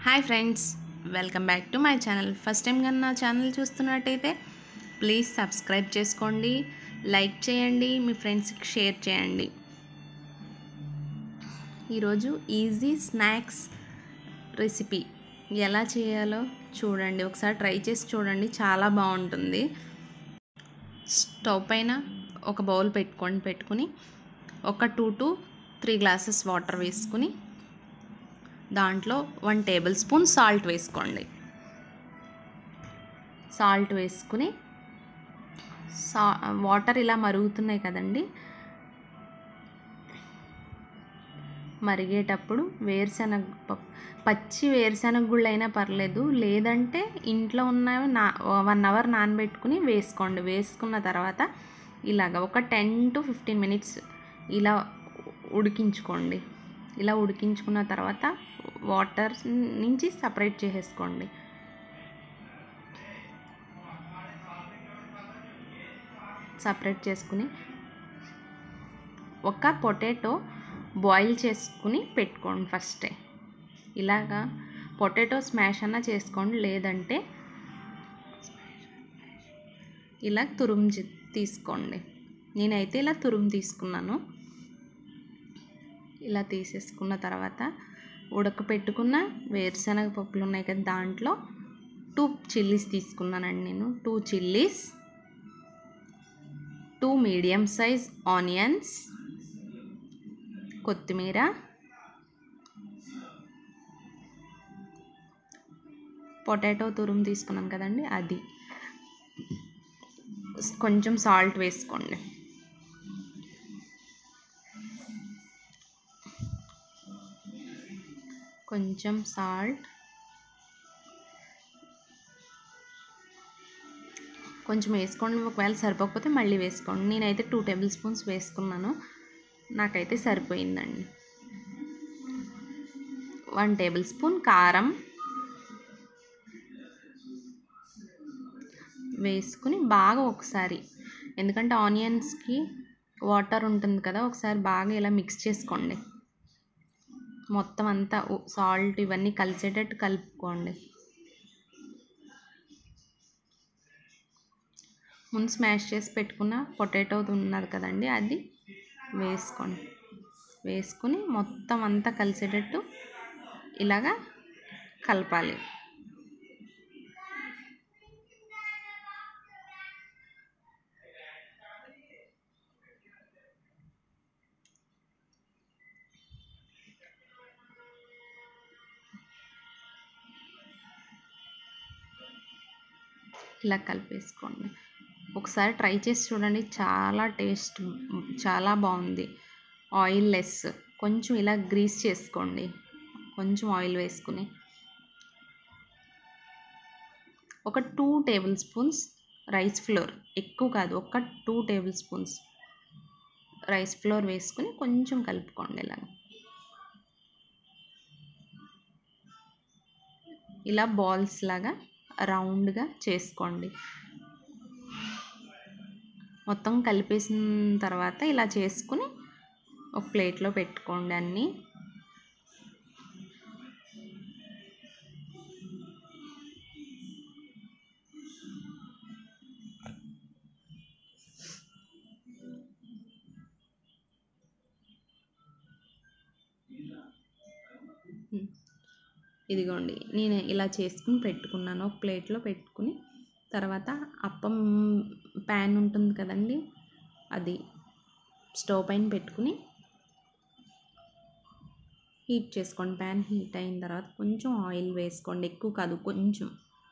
hi friends welcome back to my channel first time కానీ నా channel చూస్తున్నట్టయితే please subscribe చేసుకోండి లైక్ చేయండి మీ ఫ్రెండ్స్కి షేర్ చేయండి ఈరోజు ఈజీ స్నాక్స్ రెసిపీ ఎలా చేయాలో చూడండి ఒకసారి ట్రై చేసి చూడండి చాలా బాగుంటుంది స్టవ్ పైన ఒక బౌల్ పెట్టుకొని పెట్టుకుని ఒక two to three glasses water వేసుకుని దాంట్లో వన్ టేబుల్ స్పూన్ సాల్ట్ వేసుకోండి సాల్ట్ వేసుకుని సా వాటర్ ఇలా మరుగుతున్నాయి కదండి మరిగేటప్పుడు వేరుశనగ పప్పు పచ్చి వేరుశనగ గుళ్ళు అయినా పర్లేదు లేదంటే ఇంట్లో ఉన్నవి నా వన్ అవర్ నానబెట్టుకుని వేసుకోండి వేసుకున్న తర్వాత ఇలాగ ఒక టెన్ టు ఫిఫ్టీన్ మినిట్స్ ఇలా ఉడికించుకోండి ఇలా ఉడికించుకున్న తర్వాత వాటర్ నుంచి సపరేట్ చేసేసుకోండి సపరేట్ చేసుకుని ఒక పొటాటో బాయిల్ చేసుకుని పెట్టుకోండి ఫస్టే ఇలాగా పొటాటో స్మాష్ అన్న చేసుకోండి లేదంటే ఇలా తురుము తీసుకోండి నేనైతే ఇలా తురుము తీసుకున్నాను ఇలా తీసేసుకున్న తర్వాత ఉడకపెట్టుకున్న వేరుశనగ పప్పులు ఉన్నాయి కదా దాంట్లో టూ చిల్లీస్ తీసుకున్నానండి నేను two chillies two medium size onions కొత్తిమీర పొటాటో తురుము తీసుకున్నాం కదండి అది కొంచెం సాల్ట్ వేసుకోండి కొంచెం సాల్ట్ కొంచెం వేసుకోండి ఒకవేళ సరిపోకపోతే మళ్ళీ వేసుకోండి నేనైతే టూ టేబుల్ స్పూన్స్ వేసుకున్నాను నాకైతే సరిపోయిందండి వన్ టేబుల్ స్పూన్ కారం వేసుకుని బాగా ఒకసారి ఎందుకంటే ఆనియన్స్కి వాటర్ ఉంటుంది కదా ఒకసారి బాగా ఇలా మిక్స్ చేసుకోండి మొత్తం అంతా సాల్ట్ ఇవన్నీ కలిసేటట్టు కలుపుకోండి ముందు స్మాష్ చేసి పెట్టుకున్న పొటాటో ఉన్నది కదండి అది వేసుకోండి వేసుకుని మొత్తం అంతా కలిసేటట్టు ఇలాగా కలపాలి ఇలా కలిపేసుకోండి ఒకసారి ట్రై చేసి చూడండి చాలా టేస్ట్ చాలా బాగుంది ఆయిల్ లెస్ కొంచెం ఇలా గ్రీస్ చేసుకోండి కొంచెం ఆయిల్ వేసుకుని ఒక two tablespoons rice flour ఎక్కువ కాదు ఒక two tablespoons rice flour వేసుకుని కొంచెం కలుపుకోండి ఇలా ఇలా బాల్స్ లాగా రౌండ్గా చేసుకోండి మొత్తం కలిపేసిన తర్వాత ఇలా చేసుకుని ఒక ప్లేట్లో పెట్టుకోండి అన్నీ ఇదిగోండి నేను ఇలా చేసుకుని పెట్టుకున్నాను ఒక ప్లేట్లో పెట్టుకుని తర్వాత అప్పం ప్యాన్ ఉంటుంది కదండి అది స్టవ్ పైన పెట్టుకుని హీట్ చేసుకోండి ప్యాన్ హీట్ అయిన తర్వాత కొంచెం ఆయిల్ వేసుకోండి ఎక్కువ కాదు కొంచెం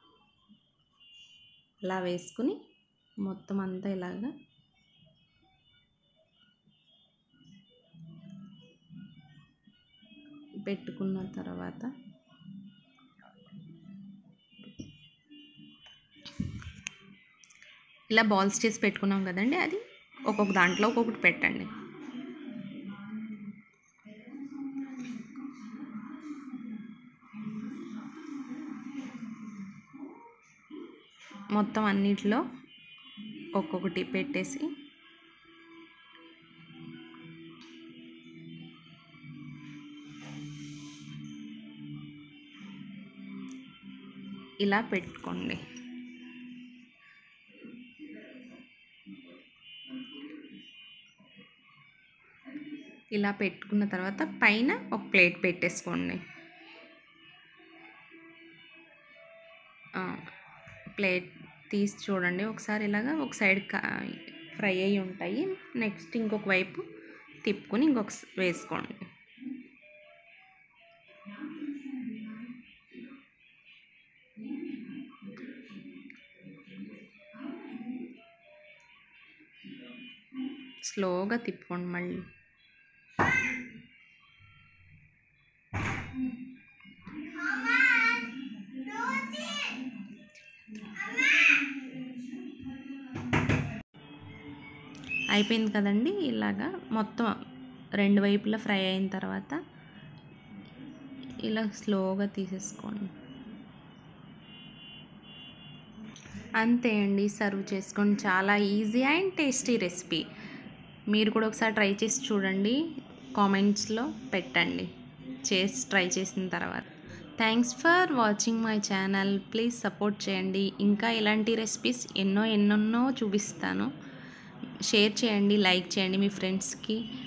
ఇలా వేసుకుని మొత్తం అంతా ఇలాగా పెట్టుకున్న తర్వాత ఇలా బాల్స్ చేసి పెట్టుకున్నాం కదండి అది ఒక్కొక్క దాంట్లో ఒక్కొక్కటి పెట్టండి మొత్తం అన్నిటిలో ఒక్కొక్కటి పెట్టేసి ఇలా పెట్టుకోండి ఇలా పెట్టుకున్న తర్వాత పైన ఒక ప్లేట్ పెట్టేసుకోండి ప్లేట్ తీసి చూడండి ఒకసారి ఇలాగా ఒక సైడ్ ఫ్రై అయ్యి ఉంటాయి నెక్స్ట్ ఇంకొక వైపు తిప్పుకొని ఇంకొక స్- వేసుకోండి స్లోగా తిప్పుకోండి మళ్ళీ అయిపోయింది కదండి ఇలాగా మొత్తం రెండు వైపులా ఫ్రై అయిన తర్వాత ఇలా స్లోగా తీసేసుకోండి అంతే అండి సర్వ్ చేసుకోండి చాలా ఈజీ అండ్ టేస్టీ రెసిపీ మీరు కూడా ఒకసారి ట్రై చేసి చూడండి కామెంట్స్లో పెట్టండి చేసి ట్రై చేసిన తర్వాత thanks for watching my channel please support చేయండి ఇంకా ఇలాంటి రెసిపీస్ ఎన్నో ఎన్నెన్నో చూపిస్తాను షేర్ చేయండి లైక్ చేయండి మీ ఫ్రెండ్స్కి